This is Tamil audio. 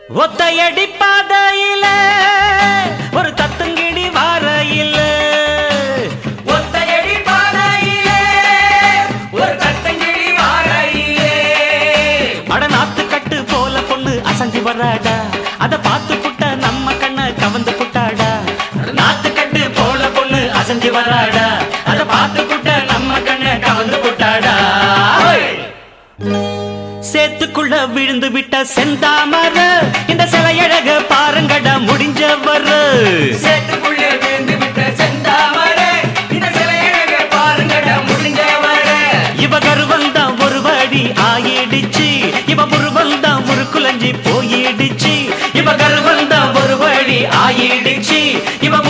ஒத்தையடி பாதையில ஒரு தத்துங்கிடி வாரையில ஒத்தையடி பாதையிலே ஒரு தட்டங்கிழி வாரையிலே அட நாத்து கட்டு போல பொண்ணு அசஞ்சு வராடா அத பார்த்து புட்ட நம்ம கண்ண கவந்து புட்டாடா நாத்து கட்டு போல பொண்ணு அசஞ்சு வராடா அத பார்த்து புட்ட நம்ம கண்ண கவந்து புட்டாடா சேத்துக்குள்ள விழுந்து விட்ட செந்தாமர இந்த சிலையழக பாருங்கடா முடிஞ்சவர் சேத்துக்குள்ளே விழுந்து விட்ட செந்தாமரை இந்த சிலையழக பாருங்கடா முடிஞ்சவரே இவ கருவந்தான் ஒரு வடி ஆயிடுச்சு இவ முருவந்தான் முறுக்குலஞ்சி போயிடுச்சு இவ கருவந்தான் ஒரு வடி ஆயிடுச்சு இவ